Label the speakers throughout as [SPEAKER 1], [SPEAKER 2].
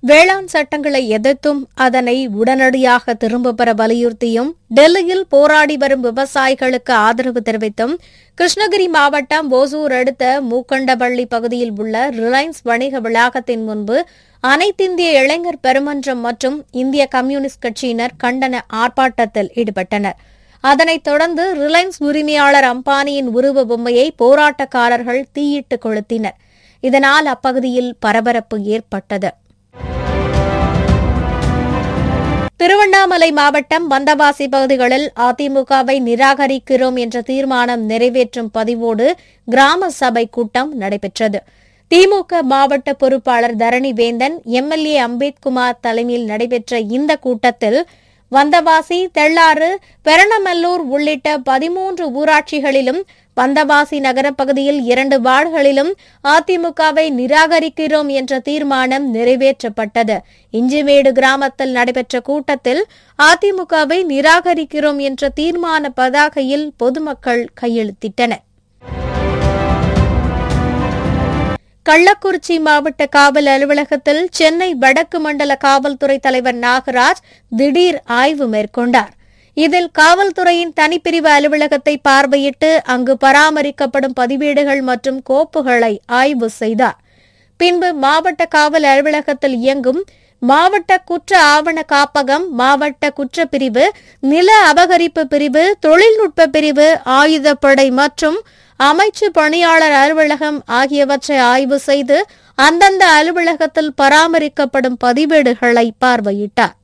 [SPEAKER 1] வேளாண் சட்டங்களை எதிர்த்தும் அதனை உடனடியாக திரும்பப் பெற வலியுறுத்தியும் டெல்லியில் போராடி வரும் விவசாயிகளுக்கு ஆதரவு தெரிவித்தும் கிருஷ்ணகிரி மாவட்டம் ஓசூர் அடுத்த மூக்கண்டபள்ளி பகுதியில் உள்ள ரிலையன்ஸ் வணிக வளாகத்தின் முன்பு அனைத்திந்திய இளைஞர் பெருமன்றம் மற்றும் இந்திய கம்யூனிஸ்ட் கட்சியினர் கண்டன ஆர்ப்பாட்டத்தில் ஈடுபட்டனர் அதனைத் தொடர்ந்து ரிலையன்ஸ் உரிமையாளர் அம்பானியின் உருவ பொம்மையை போராட்டக்காரர்கள் தீயிட்டு கொளுத்தினர் இதனால் அப்பகுதியில் பரபரப்பு ஏற்பட்டது திருவண்ணாமலை மாவட்டம் வந்தவாசி பகுதிகளில் அதிமுகவை நிராகரிக்கிறோம் என்ற தீர்மானம் நிறைவேற்றும் பதிவோடு கிராம சபை கூட்டம் நடைபெற்றது திமுக மாவட்ட பொறுப்பாளர் தரணி வேந்தன் எம்எல்ஏ அம்பேத்குமார் தலைமையில் நடைபெற்ற இந்த கூட்டத்தில் வந்தவாசி தெள்ளாறு பெரணமல்லூர் உள்ளிட்ட பதிமூன்று ஊராட்சிகளிலும் வந்தவாசி நகரப் பகுதியில் இரண்டு வார்டுகளிலும் அதிமுகவை நிராகரிக்கிறோம் என்ற தீர்மானம் நிறைவேற்றப்பட்டது இஞ்சிமேடு கிராமத்தில் நடைபெற்ற கூட்டத்தில் அதிமுகவை நிராகரிக்கிறோம் என்ற தீர்மான பதாகையில் பொதுமக்கள் கையெழுத்திட்டனர் கள்ளக்குறிச்சி மாவட்ட காவல் அலுவலகத்தில் சென்னை வடக்கு மண்டல காவல்துறை தலைவர் நாகராஜ் திடீர் ஆய்வு மேற்கொண்டார் இதில் காவல்துறையின் தனிப்பிரிவு அலுவலகத்தை பார்வையிட்டு அங்கு பராமரிக்கப்படும் பதிவேடுகள் மற்றும் கோப்புகளை ஆய்வு செய்தார் பின்பு மாவட்ட காவல் அலுவலகத்தில் இயங்கும் மாவட்ட குற்ற ஆவண காப்பகம் மாவட்ட குற்றப்பிரிவு நில அபகரிப்பு பிரிவு தொழில்நுட்ப பிரிவு ஆயுதப்படை மற்றும் அமைச்சு பணியாளர் அலுவலகம் ஆகியவற்றை ஆய்வு செய்து அந்தந்த அலுவலகத்தில் பராமரிக்கப்படும் பதிவேடுகளை பார்வையிட்டார்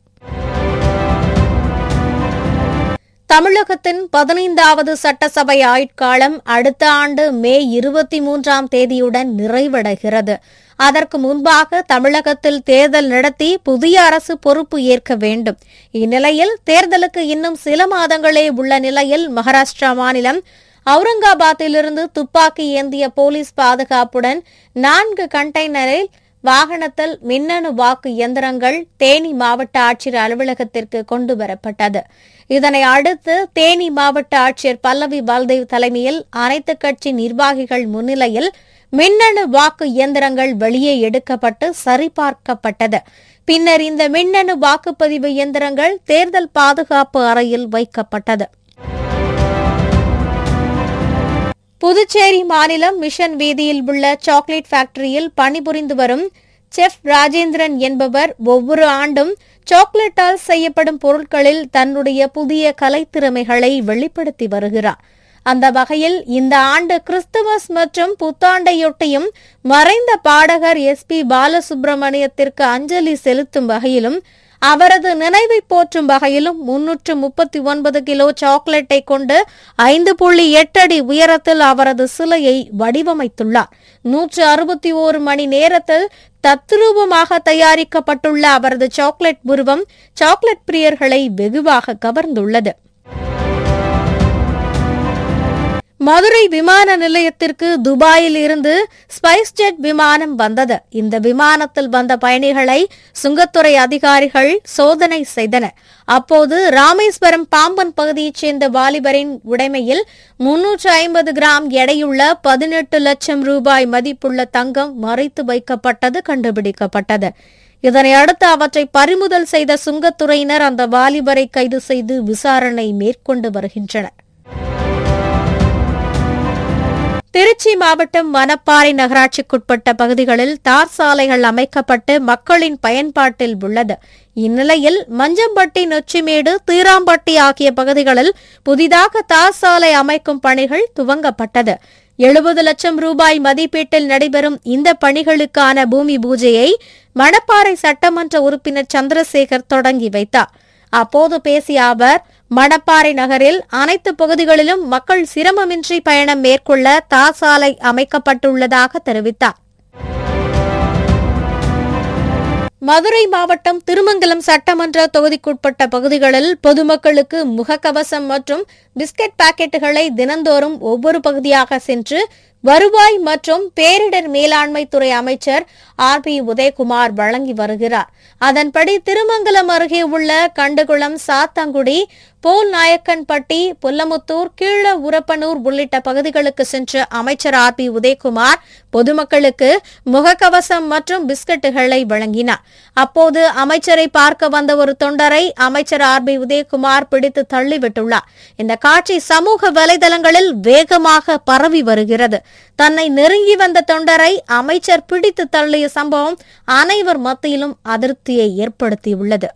[SPEAKER 1] தமிழகத்தின் பதினைந்தாவது சட்டசபை ஆயுட்காலம் அடுத்த ஆண்டு மே இருபத்தி மூன்றாம் தேதியுடன் நிறைவடைகிறது அதற்கு முன்பாக தமிழகத்தில் தேர்தல் நடத்தி புதிய அரசு பொறுப்பு ஏற்க வேண்டும் இந்நிலையில் தேர்தலுக்கு இன்னும் சில மாதங்களே உள்ள நிலையில் மகாராஷ்டிரா மாநிலம் அவுரங்காபாத்திலிருந்து துப்பாக்கி ஏந்திய போலீஸ் பாதுகாப்புடன் நான்கு கண்டெய்னரில் வாகனத்தில் மின்னணு வாக்கு இயந்திரங்கள் தேனி மாவட்ட ஆட்சியர் அலுவலகத்திற்கு கொண்டு வரப்பட்டது இதனை அடுத்து தேனி மாவட்ட ஆட்சியர் பல்லவி பால்தேவ் தலைமையில் அனைத்து கட்சி நிர்வாகிகள் முன்னிலையில் மின்னணு வாக்கு இயந்திரங்கள் வெளியே எடுக்கப்பட்டு சரிபார்க்கப்பட்டது பின்னர் இந்த மின்னணு வாக்குப்பதிவு இயந்திரங்கள் தேர்தல் பாதுகாப்பு அறையில் வைக்கப்பட்டது புதுச்சேரி மாநிலம் மிஷன் வீதியில் உள்ள சாக்லேட் ஃபேக்டரியில் பணிபுரிந்து வரும் செஃப் ராஜேந்திரன் என்பவர் ஒவ்வொரு ஆண்டும் சாக்லேட்டால் செய்யப்படும் பொருட்களில் தன்னுடைய புதிய கலைத்திறமைகளை வெளிப்படுத்தி வருகிறார் அந்த வகையில் இந்த ஆண்டு கிறிஸ்துமஸ் மற்றும் புத்தாண்டையொட்டியும் மறைந்த பாடகர் எஸ் பி பாலசுப்ரமணியத்திற்கு அஞ்சலி செலுத்தும் வகையிலும் அவரது நினைவை போற்றும் வகையிலும் முன்னூற்று முப்பத்தி ஒன்பது கிலோ சாக்லேட்டை கொண்டு ஐந்து புள்ளி எட்டு அடி உயரத்தில் அவரது சிலையை வடிவமைத்துள்ளார் நூற்று அறுபத்தி ஓரு மணி நேரத்தில் தத்ரூபமாக தயாரிக்கப்பட்டுள்ள அவரது சாக்லேட் உருவம் சாக்லேட் பிரியர்களை வெகுவாக கவர்ந்துள்ளது மதுரை விமான நிலையத்திற்கு துபாயில் இருந்து ஸ்பைஸ் ஜெட் விமானம் வந்தது இந்த விமானத்தில் வந்த பயணிகளை சுங்கத்துறை அதிகாரிகள் சோதனை செய்தனர் அப்போது ராமேஸ்வரம் பாம்பன் பகுதியைச் சேர்ந்த வாலிபரின் உடைமையில் முன்னூற்று ஐம்பது கிராம் எடையுள்ள பதினெட்டு லட்சம் ரூபாய் மதிப்புள்ள தங்கம் மறைத்து வைக்கப்பட்டது கண்டுபிடிக்கப்பட்டது இதனை அடுத்து அவற்றை பறிமுதல் செய்த சுங்கத்துறையினர் அந்த வாலிபரை கைது செய்து விசாரணை மேற்கொண்டு வருகின்றனர் திருச்சி மாவட்டம் வனப்பாறை நகராட்சிக்குட்பட்ட பகுதிகளில் தார் சாலைகள் அமைக்கப்பட்டு மக்களின் பயன்பாட்டில் உள்ளது இந்நிலையில் மஞ்சம்பட்டி நொச்சிமேடு தீராம்பட்டி ஆகிய பகுதிகளில் புதிதாக தார் சாலை அமைக்கும் பணிகள் துவங்கப்பட்டது எழுபது லட்சம் ரூபாய் மதிப்பீட்டில் நடைபெறும் இந்த பணிகளுக்கான பூமி பூஜையை மணப்பாறை சட்டமன்ற உறுப்பினர் சந்திரசேகர் தொடங்கி வைத்தார் அப்போது பேசிய அவர் மணப்பாறை நகரில் அனைத்து பகுதிகளிலும் மக்கள் சிரமமின்றி பயணம் மேற்கொள்ள தாசாலை அமைக்கப்பட்டுள்ளதாக தெரிவித்தார் மதுரை மாவட்டம் திருமங்கலம் சட்டமன்ற தொகுதிக்குட்பட்ட பகுதிகளில் பொதுமக்களுக்கு முகக்கவசம் மற்றும் பிஸ்கட் பாக்கெட்டுகளை தினந்தோறும் ஒவ்வொரு பகுதியாக சென்று வருவாய் மற்றும் பேரிடர் மேலாண்மை துறை அமைச்சர் ஆர் பி உதயகுமார் வழங்கி வருகிறார் அதன்படி திருமங்கலம் அருகே உள்ள கண்டுகுளம் சாத்தங்குடி போல் நாயக்கன்பட்டி புல்லமுத்தூர் கீழ உரப்பனூர் உள்ளிட்ட பகுதிகளுக்கு சென்ற அமைச்சர் ஆர் பி உதயகுமார் பொதுமக்களுக்கு முகக்கவசம் மற்றும் பிஸ்கட்டுகளை வழங்கினார் அப்போது அமைச்சரை பார்க்க வந்த ஒரு தொண்டரை அமைச்சர் ஆர் பி உதயகுமார் பிடித்து தள்ளிவிட்டுள்ளார் இந்த காட்சி சமூக வலைதளங்களில் வேகமாக பரவி வருகிறது தன்னை நெருங்கி வந்த தொண்டரை அமைச்சர் பிடித்து தள்ளிய சம்பவம் அனைவர் மத்தியிலும் அதிருப்தியை ஏற்படுத்தியுள்ளது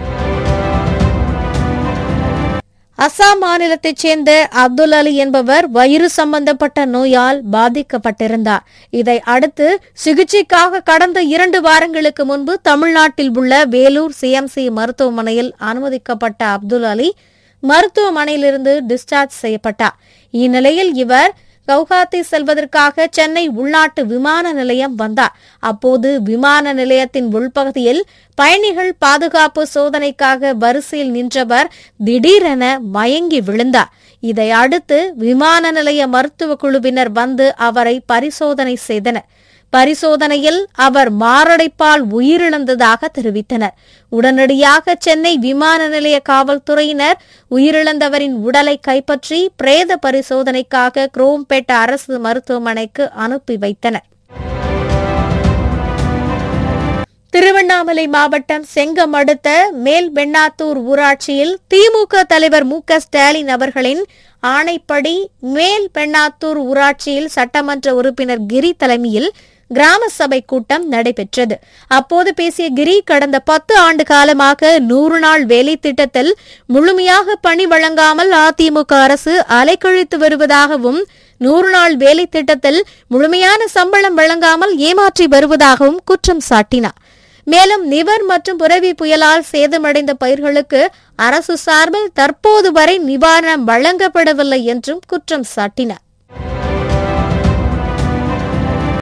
[SPEAKER 1] அசாம் மாநிலத்தைச் சேர்ந்த அப்துல் அலி என்பவர் வயிறு சம்பந்தப்பட்ட நோயால் பாதிக்கப்பட்டிருந்தார் இதை அடுத்து சிகிச்சைக்காக கடந்த இரண்டு வாரங்களுக்கு முன்பு தமிழ்நாட்டில் உள்ள வேலூர் சிஎம்சி மருத்துவமனையில் அனுமதிக்கப்பட்ட அப்துல் அலி மருத்துவமனையிலிருந்து டிஸ்சார்ஜ் செய்யப்பட்டார் இந்நிலையில் இவர் கவுஹாத்தி செல்வதற்காக சென்னை உள்நாட்டு விமான நிலையம் வந்தார் அப்போது விமான நிலையத்தின் உள்பகுதியில் பயணிகள் பாதுகாப்பு சோதனைக்காக வரிசையில் நின்றவர் திடீரென மயங்கி விழுந்தார் இதை அடுத்து விமான நிலைய மருத்துவ குழுவினர் வந்து அவரை பரிசோதனை செய்தனர் பரிசோதனையில் அவர் மாரடைப்பால் உயிரிழந்ததாக தெரிவித்தனர் உடனடியாக சென்னை விமான நிலைய காவல்துறையினர் உயிரிழந்தவரின் உடலை கைப்பற்றி பிரேத பரிசோதனைக்காக குரோம்பேட் அரசு மருத்துவமனைக்கு அனுப்பி வைத்தனர் திருவண்ணாமலை மாவட்டம் செங்கம் அடுத்த மேல் வெண்ணாத்தூர் ஊராட்சியில் திமுக தலைவர் மு க ஸ்டாலின் அவர்களின் ஆணைப்படி மேல் பெண்ணாத்தூர் ஊராட்சியில் சட்டமன்ற உறுப்பினர் கிரி தலைமையில் கிராம சபை கூட்டம் நடைபெற்றது அப்போது பேசிய கிரி கடந்த பத்து ஆண்டு காலமாக நூறு நாள் வேலை திட்டத்தில் முழுமையாக பணி வழங்காமல் அதிமுக அரசு அலைக்கழித்து வருவதாகவும் நூறு நாள் வேலை திட்டத்தில் முழுமையான சம்பளம் வழங்காமல் ஏமாற்றி வருவதாகவும் குற்றம் சாட்டினார் மேலும் நிவர் மற்றும் புரவி புயலால் சேதமடைந்த பயிர்களுக்கு அரசு சார்பில் தற்போது வரை நிவாரணம் வழங்கப்படவில்லை என்றும் குற்றம் சாட்டினார்